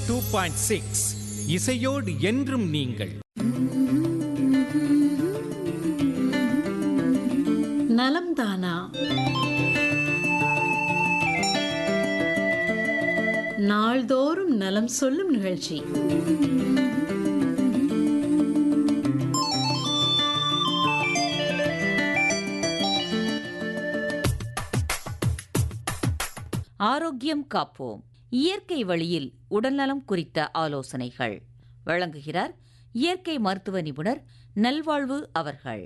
two point six இசையோடு என்றும் நீங்கள் நலம் தானா நாள்தோறும் நலம் சொல்லும் நிகழ்ச்சி ஆரோக்கியம் காப்போம் இயற்கை வழியில் உடல்நலம் குறித்த ஆலோசனைகள் வழங்குகிறார் இயற்கை மருத்துவ நிபுணர் நல்வாழ்வு அவர்கள்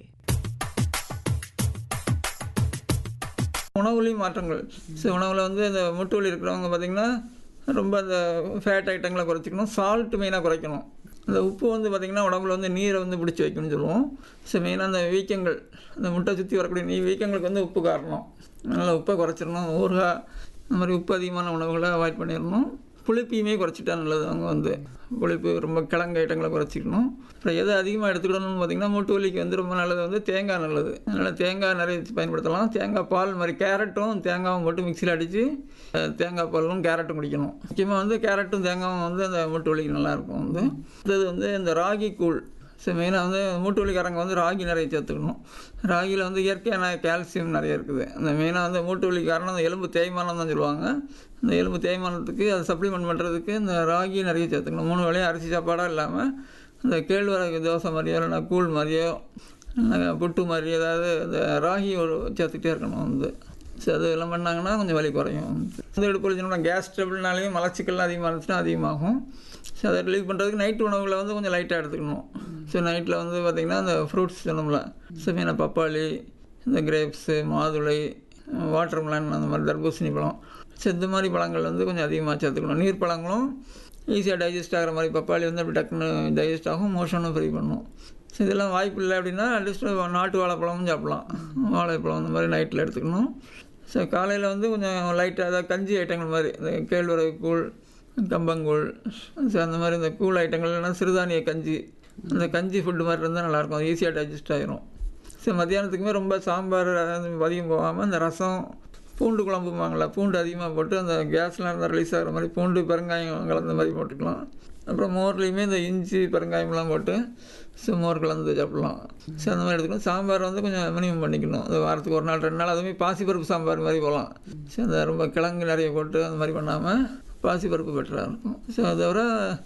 உணவுலையும் மாற்றங்கள் ஸோ உணவில் வந்து இந்த முட்டு வலி இருக்கிறவங்க பார்த்திங்கன்னா ரொம்ப அந்த ஃபேட் ஐட்டங்களை குறைச்சிக்கணும் சால்ட் மெயினாக குறைக்கணும் அந்த உப்பு வந்து பார்த்திங்கன்னா உடம்புல வந்து நீரை வந்து பிடிச்சி வைக்கணும்னு சொல்லுவோம் ஸோ மெயினாக அந்த வீக்கங்கள் அந்த முட்டை சுற்றி வரக்கூடிய நீ வீக்கங்களுக்கு வந்து உப்பு காரணம் அதனால் உப்பை குறைச்சிடணும் ஊறுகாய் இந்த மாதிரி உப்பு அதிகமான உணவுகளை அவாய்ட் பண்ணிடணும் புளிப்பையுமே குறைச்சிட்டா நல்லது அவங்க வந்து புளிப்பு ரொம்ப கிழங்கு ஐட்டங்களை குறைச்சிக்கணும் அப்புறம் எதை அதிகமாக எடுத்துக்கிடணும்னு பார்த்திங்கன்னா மூட்டு வலிக்கு வந்து ரொம்ப நல்லது வந்து தேங்காய் நல்லது அதனால் தேங்காய் நிறைய வச்சு பயன்படுத்தலாம் தேங்காய் பால் மாதிரி கேரட்டும் தேங்காயும் போட்டு மிக்சியில் அடித்து தேங்காய் பாலும் கேரட்டும் குடிக்கணும் முக்கியமாக வந்து கேரட்டும் தேங்காயும் வந்து அந்த மூட்டு வலிக்கு நல்லாயிருக்கும் வந்து அடுத்தது வந்து இந்த ராகி கூழ் ஸோ மெயினாக வந்து மூட்டு வலிக்காரங்க வந்து ராகி நிறைய சேர்த்துக்கணும் ராகியில் வந்து இயற்கையான கால்சியம் நிறைய இருக்குது அந்த மெயினாக வந்து மூட்டு வலி காரணம் அந்த எலும்பு தேய்மானம் தான் சொல்லுவாங்க இந்த எலும்பு தேய்மானத்துக்கு அதை சப்ளிமெண்ட் பண்ணுறதுக்கு இந்த ராகி நிறைய சேர்த்துக்கணும் மூணு வேளையும் அரிசி சாப்பாடாக இல்லாமல் இந்த கேழ்வரகு தோசை மாதிரியோ இல்லைன்னா கூழ் மாதிரியோ இல்லைன்னா புட்டு மாதிரி ஏதாவது இந்த ராகி ஒரு சேர்த்துக்கிட்டே இருக்கணும் வந்து ஸோ அது எல்லாம் பண்ணாங்கன்னா கொஞ்சம் வலி குறையும் வந்து எடுப்பு கேஸ் ட்ரபிள்னாலையும் மலச்சிக்கல்லாம் அதிகமாக இருந்துச்சுன்னா அதிகமாகும் ஸோ அதை ரிலீவ் பண்ணுறதுக்கு நைட் உணவுகளை வந்து கொஞ்சம் லைட்டாக எடுத்துக்கணும் ஸோ நைட்டில் வந்து பார்த்திங்கன்னா அந்த ஃப்ரூட்ஸ் சொன்னோம்ல ஸோ மீன பப்பாளி இந்த கிரேப்ஸு மாதுளை வாட்டர் மிலன் அந்த மாதிரி தர்பூசணி பழம் ஸோ இந்த மாதிரி பழங்கள் வந்து கொஞ்சம் அதிகமாக சேர்த்துக்கணும் நீர் பழங்களும் ஈஸியாக டைஜஸ்ட் ஆகிற மாதிரி பப்பாளி வந்து அப்படி டக்குன்னு டைஜஸ்ட் ஆகும் மோஷனும் ஃப்ரீ பண்ணும் ஸோ இதெல்லாம் வாய்ப்பு இல்லை அப்படின்னா அட்லீஸ்ட் நாட்டு வாழைப்பழமும் சாப்பிட்லாம் வாழைப்பழம் அந்த மாதிரி நைட்டில் எடுத்துக்கணும் ஸோ காலையில் வந்து கொஞ்சம் லைட்டாக அதாவது கஞ்சி ஐட்டங்கள் மாதிரி இந்த கேழ்வரகு கூழ் கம்பங்கூழ் ஸோ அந்த மாதிரி இந்த கூழ் ஐட்டங்கள் இல்லைன்னா சிறுதானிய கஞ்சி அந்த கஞ்சி ஃபுட்டு மாதிரி இருந்தால் நல்லாயிருக்கும் அது ஈஸியாக டைஜஸ்ட் ஆகிரும் ஸோ மத்தியானத்துக்குமே ரொம்ப சாம்பார் அதிகம் போகாமல் இந்த ரசம் பூண்டு குழம்புமாங்களா பூண்டு அதிகமாக போட்டு அந்த கேஸ்லாம் இருந்தால் ரிலீஸ் ஆகிற மாதிரி பூண்டு பெருங்காயம் கலந்த மாதிரி போட்டுக்கலாம் அப்புறம் மோர்லேயுமே இந்த இஞ்சி பெருங்காயம்லாம் போட்டு ஸோ மோர் கலந்து சாப்பிட்லாம் ஸோ அந்த மாதிரி எடுத்துக்கணும் சாம்பார் வந்து கொஞ்சம் மினிமம் பண்ணிக்கணும் அது வாரத்துக்கு ஒரு நாள் ரெண்டு நாள் அதுவுமே பாசிப்பருப்பு சாம்பார் மாதிரி போகலாம் ஸோ அந்த ரொம்ப கிழங்கு நிறைய போட்டு அந்த மாதிரி பண்ணாமல் பாசிப்பருப்பு பெட்டராக இருக்கும் ஸோ அதை தவிர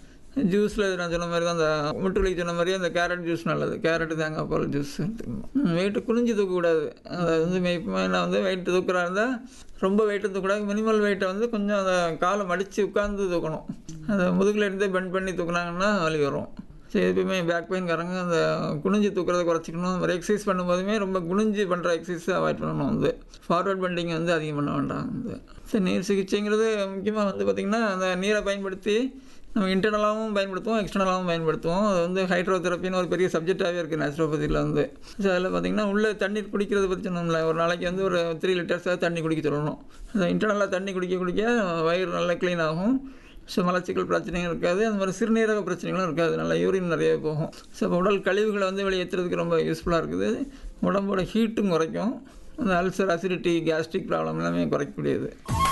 ஜூஸில் நான் சொன்ன மாதிரி தான் அந்த முட்டுலிக்கு சொன்ன மாதிரி அந்த கேரட் ஜூஸ் நல்லது கேரட் தேங்காய் பால் ஜூஸ் எடுத்துக்கணும் வெயிட்டு குனிஞ்சு தூக்கக்கூடாது அதாவது வந்து மெய்ப்பமாக வந்து வெயிட் தூக்குறா இருந்தால் ரொம்ப வெயிட்டு தூக்கக்கூடாது மினிமல் வெயிட்டை வந்து கொஞ்சம் அந்த காலை மடித்து உட்காந்து தூக்கணும் அந்த முதுகில் இருந்தே பெண்ட் பண்ணி தூக்குனாங்கன்னா வலி வரும் சரி எப்பயுமே பேக் பெயின்காரங்க அந்த குனிஞ்சு தூக்குறதை குறைச்சிக்கணும் அந்த மாதிரி எக்ஸசைஸ் பண்ணும்போதுமே ரொம்ப குனிஞ்சு பண்ணுற எக்ஸசைஸை அவாய்ட் பண்ணணும் வந்து ஃபார்வர்ட் பெண்டிங் வந்து அதிகம் பண்ண வேண்டாம் வந்து சரி நீர் சிகிச்சைங்கிறது முக்கியமாக வந்து பார்த்திங்கன்னா அந்த நீரை பயன்படுத்தி நம்ம இன்டர்னலாகவும் பயன்படுத்துவோம் எக்ஸ்டர்னலாகவும் பயன்படுத்துவோம் அது வந்து ஹைட்ரோதெரப்பின்னு ஒரு பெரிய சப்ஜெக்டாகவே இருக்குது நேச்சுரோபதியில் வந்து ஸோ அதில் பார்த்திங்கன்னா உள்ளே தண்ணீர் குடிக்கிறத பற்றி சொன்னோம்ல ஒரு நாளைக்கு வந்து ஒரு த்ரீ லிட்டர்ஸாக தண்ணி குடிக்க சொல்லணும் அந்த இன்டர்னலாக தண்ணி குடிக்க குடிக்க வயிறு நல்லா க்ளீன் ஆகும் ஸோ மலச்சிக்கல் பிரச்சனையும் இருக்காது அந்த மாதிரி சிறுநீரக பிரச்சனைகளும் இருக்காது நல்லா யூரின் நிறைய போகும் ஸோ இப்போ உடல் கழிவுகளை வந்து வெளியேற்றுறதுக்கு ரொம்ப யூஸ்ஃபுல்லாக இருக்குது உடம்போட ஹீட்டும் குறைக்கும் அந்த அல்சர் அசிடிட்டி கேஸ்ட்ரிக் ப்ராப்ளம் எல்லாமே குறைக்கக்கூடியது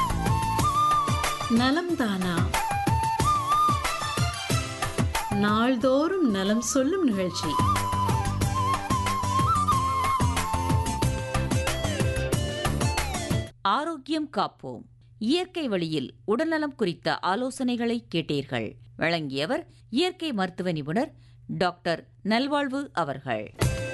நலம் தானா நாள்தோறும் நலம் சொல்லும் நிகழ்ச்சி ஆரோக்கியம் காப்போம் இயற்கை வழியில் உடல்நலம் குறித்த ஆலோசனைகளை கேட்டீர்கள் வழங்கியவர் இயற்கை மருத்துவ நிபுணர் டாக்டர் நல்வாழ்வு அவர்கள்